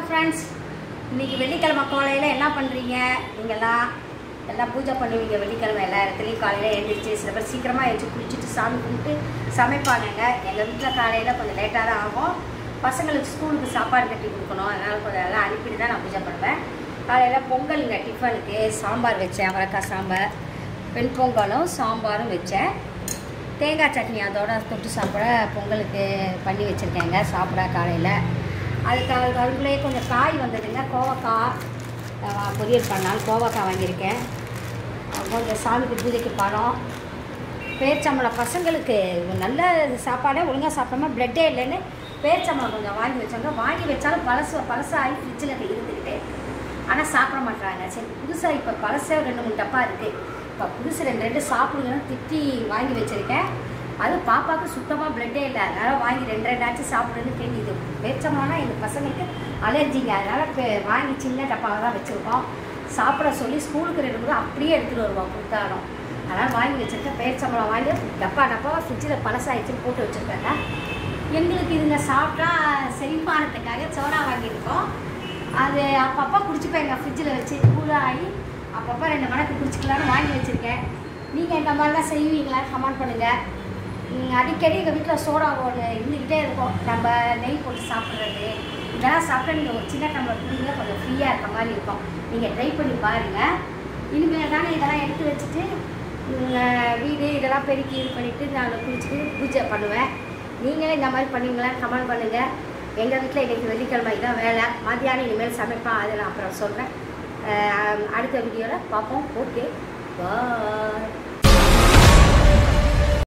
friends இன்னைக்கு வெள்ளிக்கிழமை காலையில் என்ன பண்ணுறீங்க நீங்கள்லாம் எல்லாம் பூஜை பண்ணுவீங்க வெள்ளிக்கிழமை எல்லா இடத்துலையும் காலையில் எழுந்திரிச்சு சில பேர் சீக்கிரமாக எழுந்திரிச்சு குளிச்சுட்டு சாமி கும்பிட்டு சமைப்பாங்கங்க எங்கள் வீட்டில் காலையில் கொஞ்சம் லேட்டாக தான் ஆகும் பசங்களுக்கு ஸ்கூலுக்கு சாப்பாடு கட்டி கொடுக்கணும் அதனால் கொஞ்சம் எல்லாம் அனுப்பிட்டு தான் நான் பூஜை பண்ணுவேன் காலையில் பொங்கலுங்க டிஃபனுக்கு சாம்பார் வச்சேன் அவரைக்காய் சாம்பார் வெண் பொங்கலும் சாம்பாரும் வச்சேன் தேங்காய் சட்னி அதோட தொட்டு சாப்பிட பொங்கலுக்கு பண்ணி வச்சுருக்கேங்க சாப்பிட காலையில் அதுக்கு அதுக்கு அதுக்குள்ளேயே கொஞ்சம் காய் வந்ததுங்க கோவக்காய் அஹ் பொரியல் பண்ணலாம் கோவக்காய் வாங்கியிருக்கேன் அஹ் கொஞ்சம் சாமிக்கு பூஜைக்கு பழம் பேர்ச்சம்பளம் பசங்களுக்கு நல்ல சாப்பாடே ஒழுங்காக சாப்பிடாம பிளட்டே இல்லைன்னு பேர்ச்சம்பளம் கொஞ்சம் வாங்கி வச்சாங்க வாங்கி வச்சாலும் பழசு பழசாகி ஃப்ரிட்ஜில் இருந்துக்கிட்டு ஆனால் சாப்பிட மாட்டாங்க சரி புதுசாக இப்போ பழசே ரெண்டு மூணு டப்பா இருக்குது இப்போ புதுசு ரெண்டு ரெண்டு சாப்பிடுங்கன்னு திட்டி வாங்கி வச்சுருக்கேன் அது பாப்பாவுக்கு சுத்தமாக பிளட்டே இல்லை அதனால் வாங்கி ரெண்டு ரெண்டாச்சும் சாப்பிடுன்னு கேட்டுது பேச்சமானா எங்கள் பசங்களுக்கு அலர்ஜிங்க அதனால் இப்போ வாங்கி சின்ன டப்பாவை தான் வச்சுருக்கோம் சாப்பிட சொல்லி ஸ்கூலுக்கு ரெண்டு மூணு அப்படியே எடுத்துகிட்டு வருவோம் கொடுத்தாலும் அதனால் வாங்கி வச்சுருக்கேன் பேரிச்சம்பழம் வாங்கி டப்பா டப்பாவை ஃப்ரிட்ஜில் பழசாயிடுச்சுன்னு போட்டு வச்சுருக்கேங்க எங்களுக்கு இதுங்க சாப்பிட்டா செரிமானத்துக்காக சோடா வாங்கியிருக்கோம் அது அப்பப்போ குடிச்சுப்பேங்க ஃப்ரிட்ஜில் வச்சு கூலாகி அப்பப்போ ரெண்டு மணிக்கு குடிச்சிக்கலான்னு வாங்கி வச்சுருக்கேன் நீங்கள் இந்த மாதிரிலாம் செய்வீங்களா கமெண்ட் பண்ணுங்கள் ம், அடிக்கடி எங்கள் வீட்டில் சோடா ஒன்று இருந்துக்கிட்டே இருக்கும் நம்ம நெய் போட்டு சாப்பிட்றது இதெல்லாம் சாப்பிட்டா நீங்கள் ஒரு சின்ன டம்ளர் குடிங்க கொஞ்சம் ஃப்ரீயாக இருக்க மாதிரி இருக்கும் நீங்கள் ட்ரை பண்ணி பாருங்கள் இனிமேல் தானே இதெல்லாம் எடுத்து வச்சுட்டு ம், வீடு இதெல்லாம் பெருக்கி இது பண்ணிவிட்டு நான் குளிச்சுட்டு பூஜை பண்ணுவேன் நீங்களே இந்த மாதிரி பண்ணுவீங்களா கமெண்ட் பண்ணுங்கள் எங்கள் வீட்டில் இன்றைக்கி வெள்ளிக்கிழமை இதான் வேலை மத்தியானம் இனிமேல் சமைப்பேன் அதை நான் அப்புறம் சொல்கிறேன் அடுத்த வீடியோவில் பார்ப்போம் ஓகே பாய்